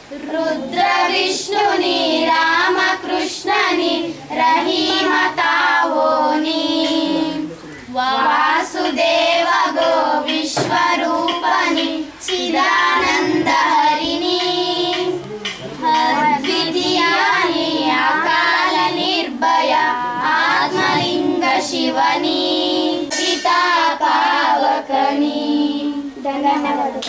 ರುದ್ರ ವಿಷ್ಣುನಿ ರಾಮಕೃಷ್ಣನಿ ರಹೀಮತಾವೋನಿ ವಾಸುದೇವ ಗೋ ವಿಶ್ವರೂಪನಿ ಚಿದಾನಂದ ಹರಿಣಿ ಅದ್ವಿತೀಯಾನಿ ಅಕಾಲ ನಿರ್ಭಯ ಆತ್ಮಲಿಂಗ ಶಿವನಿ ಪಿತಾ ಪಾವಕನಿ ಧನ್ಯವಾದಗಳು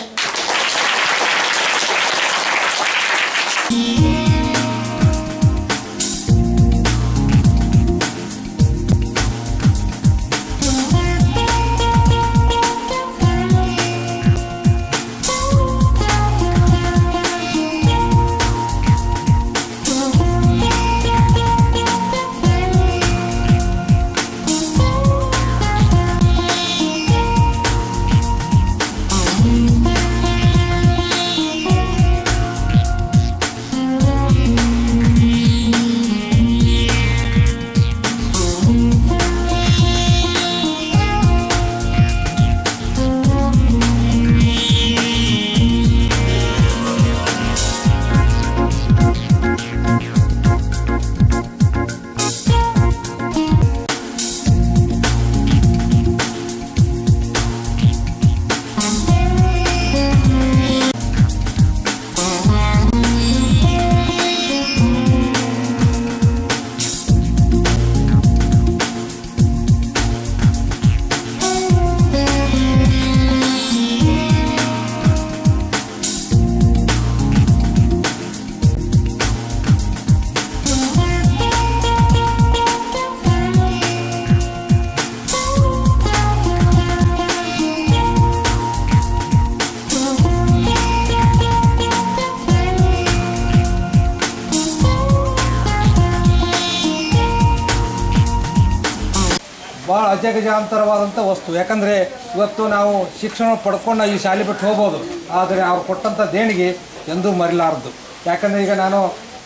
ಭಾಳ ಅಜಗಜಾಂತರವಾದಂಥ ವಸ್ತು ಯಾಕಂದರೆ ಇವತ್ತು ನಾವು ಶಿಕ್ಷಣ ಪಡ್ಕೊಂಡು ಈ ಶಾಲೆ ಬಿಟ್ಟು ಹೋಗ್ಬೋದು ಆದರೆ ಅವ್ರು ಕೊಟ್ಟಂಥ ದೇಣಿಗೆ ಎಂದೂ ಮರಿಲಾರದು ಯಾಕಂದರೆ ಈಗ ನಾನು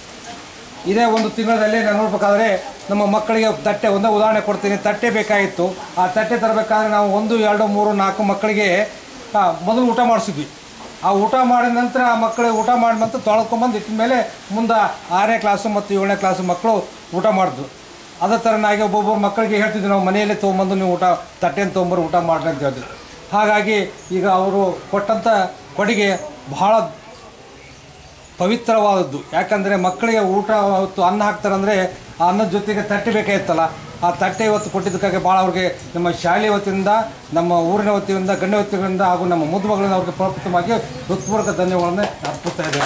ಇದೇ ಒಂದು ತಿಂಗಳಲ್ಲಿ ನಾನು ನೋಡ್ಬೇಕಾದ್ರೆ ನಮ್ಮ ಮಕ್ಕಳಿಗೆ ತಟ್ಟೆ ಒಂದೇ ಉದಾಹರಣೆ ಕೊಡ್ತೀನಿ ತಟ್ಟೆ ಬೇಕಾಗಿತ್ತು ಆ ತಟ್ಟೆ ತರಬೇಕಾದ್ರೆ ನಾವು ಒಂದು ಎರಡು ಮೂರು ನಾಲ್ಕು ಮಕ್ಕಳಿಗೆ ಆ, ಮೊದಲು ಊಟ ಮಾಡಿಸಿದ್ವಿ ಆ ಊಟ ಮಾಡಿದ ನಂತರ ಆ ಮಕ್ಕಳಿಗೆ ಊಟ ಮಾಡಿದ ನಂತರ ತೊಳ್ಕೊಂಬಂದು ಇಟ್ಟ ಮೇಲೆ ಮುಂದೆ ಆರನೇ ಕ್ಲಾಸು ಮತ್ತು ಏಳನೇ ಕ್ಲಾಸು ಮಕ್ಕಳು ಊಟ ಮಾಡಿದ್ರು ಅದೇ ಥರನಾಗಿ ಒಬ್ಬೊಬ್ಬರು ಮಕ್ಕಳಿಗೆ ಹೇಳ್ತಿದ್ವಿ ನಾವು ಮನೆಯಲ್ಲೇ ತೊಗೊಂಬಂದು ನೀವು ಊಟ ತಟ್ಟೆನ ತೊಗೊಂಬರು ಊಟ ಮಾಡ್ರಿ ಅಂತ ಹೇಳ್ತಿದ್ವಿ ಹಾಗಾಗಿ ಈಗ ಅವರು ಕೊಟ್ಟಂಥ ಕೊಡುಗೆ ಬಹಳ ಪವಿತ್ರವಾದದ್ದು ಯಾಕಂದರೆ ಮಕ್ಕಳಿಗೆ ಊಟ ಹೊತ್ತು ಅನ್ನ ಹಾಕ್ತಾರಂದರೆ ಆ ಅನ್ನದ ಜೊತೆಗೆ ತಟ್ಟೆ ಬೇಕಾಗಿತ್ತಲ್ಲ ಆ ತಟ್ಟೆ ಇವತ್ತು ಕೊಟ್ಟಿದ್ದಕ್ಕಾಗಿ ಭಾಳ ಅವ್ರಿಗೆ ನಮ್ಮ ಶಾಲೆ ವತಿಯಿಂದ ನಮ್ಮ ಊರಿನ ವತಿಯಿಂದ ಗಣ್ಯ ವತಿಯಿಂದ ಹಾಗೂ ನಮ್ಮ ಮುದ್ದು ಮಗಳಿಂದ ಅವ್ರಿಗೆ ಪ್ರಪ್ರಥಮವಾಗಿ ಹೃತ್ಪೂರ್ವಕ ಧನ್ಯವಾದಗಳನ್ನು ಅರ್ಪಿಸ್ತಾ ಇದ್ದೇನೆ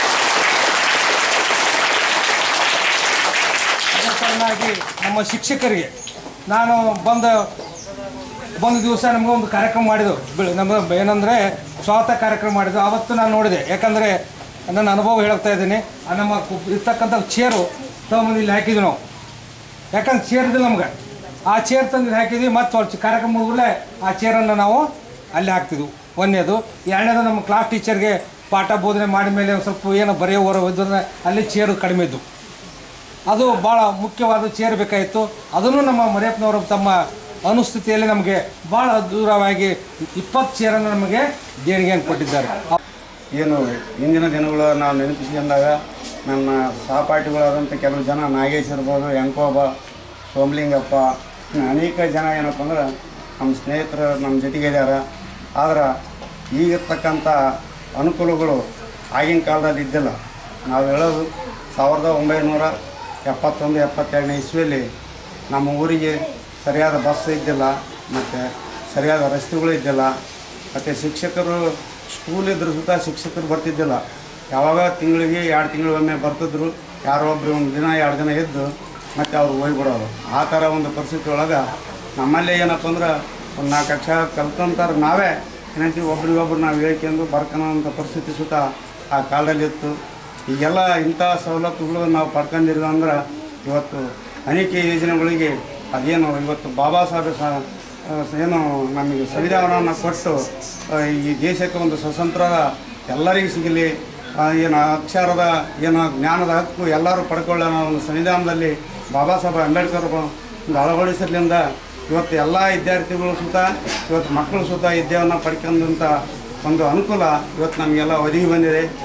ಅದೇ ಥರನಾಗಿ ನಮ್ಮ ಶಿಕ್ಷಕರಿಗೆ ನಾನು ಬಂದ ಒಂದು ದಿವಸ ನಮಗೆ ಒಂದು ಕಾರ್ಯಕ್ರಮ ಮಾಡಿದ್ದು ಬೆಳ ನಮ್ಮ ಏನಂದರೆ ಸ್ವಾಗತ ಕಾರ್ಯಕ್ರಮ ಮಾಡಿದ್ದು ಆವತ್ತು ನಾನು ನೋಡಿದೆ ಯಾಕಂದರೆ ನನ್ನ ಅನುಭವ ಹೇಳ್ತಾ ಇದ್ದೀನಿ ಆ ನಮ್ಮ ಕು- ಇರ್ತಕ್ಕಂಥ ಚೇರು ತೊಗೊಂಬಂದು ಇಲ್ಲಿ ಹಾಕಿದ್ವಿ ನಾವು ಯಾಕಂದ್ರೆ ಚೇರ್ ಇದಿಲ್ಲ ನಮ್ಗೆ ಆ ಚೇರ್ ತಂದು ಇಲ್ಲಿ ಹಾಕಿದ್ವಿ ಮತ್ತು ಅವ್ರ ಕಾರ್ಯಕ್ರಮ ಮುಗಿದ್ಮೇಲೆ ಆ ಚೇರನ್ನು ನಾವು ಅಲ್ಲಿ ಹಾಕ್ತಿದ್ವು ಒಂದನೇದು ಎರಡನೇದು ನಮ್ಮ ಕ್ಲಾಸ್ ಟೀಚರ್ಗೆ ಪಾಠ ಬೋಧನೆ ಮಾಡಿದ ಮೇಲೆ ಒಂದು ಸ್ವಲ್ಪ ಏನೋ ಬರೆಯೋ ಹೊರ ಇದ್ದರೆ ಅಲ್ಲಿ ಚೇರು ಕಡಿಮೆ ಇದ್ದು ಅದು ಭಾಳ ಮುಖ್ಯವಾದ ಚೇರ್ ಬೇಕಾಯಿತು ಅದನ್ನು ನಮ್ಮ ಮರಿಯಪ್ಪನವರು ತಮ್ಮ ಅನುಸ್ಥಿತಿಯಲ್ಲಿ ನಮಗೆ ಭಾಳ ದೂರವಾಗಿ ಇಪ್ಪತ್ತು ಚೇರನ್ನು ನಮಗೆ ದೇಣಿಗೆಯನ್ನು ಕೊಟ್ಟಿದ್ದಾರೆ ಏನು ಇಂದಿನ ದಿನಗಳು ನಾವು ನೆನಪಿಸಿಕೊಂಡಾಗ ನನ್ನ ಸಹಪಾಠಿಗಳಾದಂಥ ಕೆಲವು ಜನ ನಾಗೇಶ್ ಇರ್ಬೋದು ಯಂಕೋಬ ಸೋಮಲಿಂಗಪ್ಪ ಇನ್ನು ಅನೇಕ ಜನ ಏನಪ್ಪ ಅಂದ್ರೆ ನಮ್ಮ ಸ್ನೇಹಿತರು ನಮ್ಮ ಜೊತೆಗೆ ಇದ್ದಾರೆ ಆದ್ರೆ ಈಗಿರ್ತಕ್ಕಂಥ ಅನುಕೂಲಗಳು ಆಗಿನ ಕಾಲದಲ್ಲಿ ಇದ್ದಿಲ್ಲ ನಾವು ಹೇಳೋದು ಸಾವಿರದ ಒಂಬೈನೂರ ಎಪ್ಪತ್ತೊಂದು ಎಪ್ಪತ್ತೆರಡನೇ ಇಸ್ವಿಯಲ್ಲಿ ನಮ್ಮ ಊರಿಗೆ ಸರಿಯಾದ ಬಸ್ ಇದ್ದಿಲ್ಲ ಮತ್ತು ಸರಿಯಾದ ರಸ್ತೆಗಳು ಇದ್ದಿಲ್ಲ ಮತ್ತು ಶಿಕ್ಷಕರು ಸ್ಕೂಲ್ ಇದ್ರೂ ಸುತ್ತ ಶಿಕ್ಷಕರು ಬರ್ತಿದ್ದಿಲ್ಲ ಯಾವಾಗ ತಿಂಗಳಿಗೆ ಎರಡು ತಿಂಗಳಿಗೊಮ್ಮೆ ಬರ್ತಿದ್ರು ಯಾರೋ ಒಬ್ಬರು ಒಂದು ದಿನ ಎರಡು ದಿನ ಇದ್ದು ಮತ್ತು ಅವ್ರು ಹೋಗ್ಬಿಡೋರು ಆ ಥರ ಒಂದು ಪರಿಸ್ಥಿತಿ ಒಳಗೆ ನಮ್ಮಲ್ಲಿ ಏನಪ್ಪ ಅಂದ್ರೆ ಒಂದು ನಾಲ್ಕು ಅಕ್ಷರ ಕಲ್ತಂತಾರೆ ನಾವೇ ಏನಂತೀವಿ ಒಬ್ರಿಗೊಬ್ರು ನಾವು ಹೇಳ್ಕೊಂಡು ಬರ್ಕೊಳೋ ಅಂಥ ಪರಿಸ್ಥಿತಿ ಸುತ್ತ ಆ ಕಾಲದಲ್ಲಿ ಇತ್ತು ಈಗೆಲ್ಲ ಇಂಥ ಸವಲತ್ತುಗಳು ನಾವು ಪಡ್ಕೊಂಡಿರೋ ಅಂದ್ರೆ ಇವತ್ತು ಅನೇಕ ಯೋಜನೆಗಳಿಗೆ ಅದೇನು ಇವತ್ತು ಬಾಬಾ ಸಾಹೇಬ್ ಸಹ ಆ, ಏನು ನಮಗೆ ಸಂವಿಧಾನವನ್ನು ಕೊಟ್ಟು ಆ, ಈ ದೇಶಕ್ಕೆ ಒಂದು ಸ್ವತಂತ್ರ ಎಲ್ಲರಿಗೂ ಸಿಗಲಿ ಆ, ಏನು ಅಕ್ಷರದ ಏನು ಜ್ಞಾನದ ಹಕ್ಕು ಎಲ್ಲರೂ ಪಡ್ಕೊಳ್ಳೋಣ ಒಂದು ಸಂವಿಧಾನದಲ್ಲಿ ಬಾಬಾ ಸಾಹೇಬ್ ಅಂಬೇಡ್ಕರ್ ಒಂದು ಅಳವಡಿಸಲಿಂದ ಇವತ್ತು ಎಲ್ಲ ವಿದ್ಯಾರ್ಥಿಗಳು ಸುತ್ತ ಇವತ್ತು ಮಕ್ಕಳು ಸುತ್ತ ವಿದ್ಯೆಯನ್ನು ಪಡ್ಕೊಂಡಂಥ ಒಂದು ಅನುಕೂಲ ಇವತ್ತು ನಮಗೆಲ್ಲ ಒದಗಿ ಬಂದಿದೆ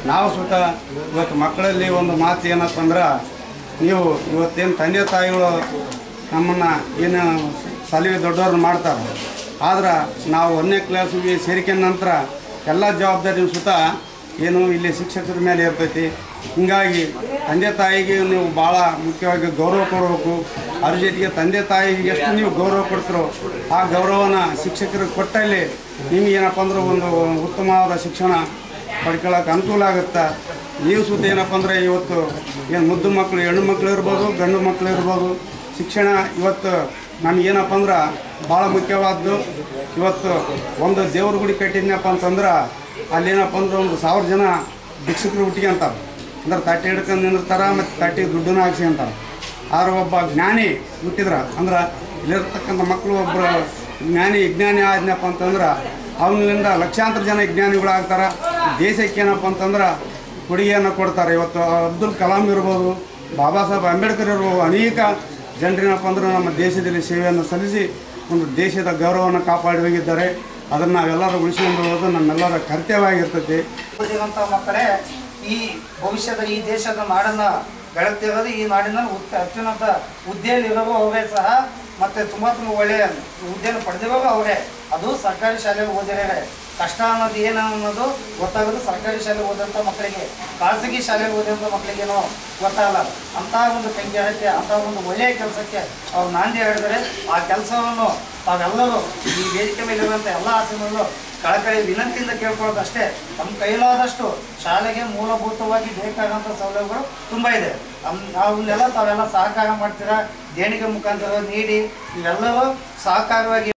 ನಾವು ಸುತ ಇವತ್ತು ಮಕ್ಕಳಲ್ಲಿ ಒಂದು ಮಾತು ಏನಪ್ಪ ಅಂದ್ರೆ ನೀವು ಇವತ್ತೇನು ತಂದೆ ತಾಯಿಗಳು ನಮ್ಮನ್ನು ಏನು ಸಲಹೆ ದೊಡ್ಡವ್ರನ್ನ ಮಾಡ್ತಾರೆ ಆದ್ರೆ ನಾವು ಒಂದನೇ ಕ್ಲಾಸಿಗೆ ಸೇರಿಕೊಂಡ ನಂತರ ಎಲ್ಲ ಜವಾಬ್ದಾರಿ ಸುತ ಏನು ಇಲ್ಲಿ ಶಿಕ್ಷಕರ ಮೇಲೆ ಇರ್ತೈತಿ ಹೀಗಾಗಿ ತಂದೆ ತಾಯಿಗೆ ನೀವು ಭಾಳ ಮುಖ್ಯವಾಗಿ ಗೌರವ ಕೊಡಬೇಕು ಅದ್ರ ಜೊತೆಗೆ ತಂದೆ ತಾಯಿಗೆ ಎಷ್ಟು ನೀವು ಗೌರವ ಕೊಡ್ತೀರೋ ಆ ಗೌರವನ ಶಿಕ್ಷಕರಿಗೆ ಕೊಟ್ಟಲ್ಲಿ ನಿಮ್ಗೆ ಏನಪ್ಪ ಅಂದ್ರೆ ಒಂದು ಉತ್ತಮವಾದ ಶಿಕ್ಷಣ ಪಡ್ಕೊಳ್ಳೋಕೆ ಅನುಕೂಲ ಆಗುತ್ತೆ ನೀವು ಸುತ್ತ ಏನಪ್ಪ ಅಂದರೆ ಇವತ್ತು ಏನು ಮುದ್ದು ಮಕ್ಕಳು ಹೆಣ್ಣು ಮಕ್ಕಳು ಇರ್ಬೋದು ಗಂಡು ಮಕ್ಕಳು ಇರ್ಬೋದು ಶಿಕ್ಷಣ ಇವತ್ತು ನಮಗೇನಪ್ಪ ಅಂದ್ರೆ ಭಾಳ ಮುಖ್ಯವಾದ್ದು ಇವತ್ತು ಒಂದು ದೇವ್ರ ಗುಡಿ ಕಟ್ಟಿದ್ನಪ್ಪ ಅಂತಂದ್ರೆ ಅಲ್ಲೇನಪ್ಪ ಅಂದ್ರೆ ಒಂದು ಸಾವಿರ ಜನ ಭಿಕ್ಷುಕರು ಹುಟ್ಟಿಗೆ ಅಂತಾರೆ ಅಂದ್ರೆ ತಟ್ಟೆ ಹಿಡ್ಕೊಂಡು ನಿಂದಿರ್ತಾರೆ ಮತ್ತು ತಟ್ಟೆಗೆ ದುಡ್ಡನ್ನ ಹಾಕ್ಸಿ ಅಂತಾರೆ ಆದ್ರೆ ಒಬ್ಬ ಜ್ಞಾನಿ ಹುಟ್ಟಿದ್ರ ಅಂದ್ರೆ ಇಲ್ಲಿರ್ತಕ್ಕಂಥ ಮಕ್ಕಳು ಒಬ್ಬರು ಜ್ಞಾನಿ ವಿಜ್ಞಾನಿ ಆದ್ನಪ್ಪ ಅಂತಂದ್ರೆ ಅವನಿಂದ ಲಕ್ಷಾಂತರ ಜನ ವಿಜ್ಞಾನಿಗಳಾಗ್ತಾರೆ ದೇಶಕ್ಕೆ ಏನಪ್ಪ ಅಂತಂದ್ರೆ ಕೊಡುಗೆಯನ್ನು ಕೊಡ್ತಾರೆ ಇವತ್ತು ಅಬ್ದುಲ್ ಕಲಾಂ ಇರ್ಬೋದು ಬಾಬಾ ಸಾಹೇಬ್ ಅಂಬೇಡ್ಕರ್ ಇರ್ಬೋದು ಅನೇಕ ಜನರೇನಪ್ಪ ಅಂದ್ರೆ ನಮ್ಮ ದೇಶದಲ್ಲಿ ಸೇವೆಯನ್ನು ಸಲ್ಲಿಸಿ ಒಂದು ದೇಶದ ಗೌರವವನ್ನು ಕಾಪಾಡಿ ಹೋಗಿದ್ದಾರೆ ಅದನ್ನು ನಾವೆಲ್ಲರೂ ಉಳಿಸಿಕೊಂಡು ಹೋಗೋದು ನಮ್ಮೆಲ್ಲರ ಕರ್ತವ್ಯವಾಗಿರ್ತೈತಿ ಓದಿರುವಂಥ ಮಕ್ಕಳೇ ಈ ಭವಿಷ್ಯದ ಈ ದೇಶದ ನಾಡನ್ನು ಬೆಳಗ್ತಿರೋದು ಈ ನಾಡಿನ ಉತ್ತ ಅತ್ಯುನ್ನತ ಹುದ್ದೆಯಲ್ಲಿ ಇರೋರು ಅವರೇ ಸಹ ಮತ್ತೆ ತುಂಬ ತುಂಬ ಒಳ್ಳೆಯ ಹುದ್ದೆಯನ್ನು ಪಡೆದಿರೋರು ಅವರೇ ಅದು ಸರ್ಕಾರಿ ಶಾಲೆಯಲ್ಲಿ ಓದಿರೋರೆ ಕಷ್ಟ ಅನ್ನೋದು ಏನು ಅನ್ನೋದು ಗೊತ್ತಾಗೋದು ಸರ್ಕಾರಿ ಶಾಲೆ ಓದಂಥ ಮಕ್ಕಳಿಗೆ ಖಾಸಗಿ ಶಾಲೆಯಲ್ಲಿ ಓದಿದಂಥ ಮಕ್ಕಳಿಗೇನೋ ಗೊತ್ತಾಗಲ್ಲ ಅಂತಹ ಒಂದು ಕೈಗಾರಿಕೆ ಅಂತಹ ಒಂದು ಒಳ್ಳೆಯ ಕೆಲಸಕ್ಕೆ ಅವ್ರು ನಾಂದಿ ಹೇಳಿದರೆ ಆ ಕೆಲಸವನ್ನು ತಾವೆಲ್ಲರೂ ಈ ವೇದಿಕೆ ಮೇಲಿರುವಂಥ ಎಲ್ಲ ಆಸನಲ್ಲೂ ಕಳಕಳಿ ವಿನಂತಿಯಿಂದ ಕೇಳ್ಕೊಳ್ಳೋದಷ್ಟೇ ನಮ್ಮ ಕೈಲಾದಷ್ಟು ಶಾಲೆಗೆ ಮೂಲಭೂತವಾಗಿ ಬೇಕಾದಂಥ ಸೌಲಭ್ಯಗಳು ತುಂಬ ಇದೆ ಅಮ್- ಅವನ್ನೆಲ್ಲ ತಾವೆಲ್ಲ ಸಹಕಾರ ಮಾಡ್ತೀರಾ ದೇಣಿಗೆ ಮುಖಾಂತರ ನೀಡಿ ಇವೆಲ್ಲವೂ ಸಹಕಾರವಾಗಿ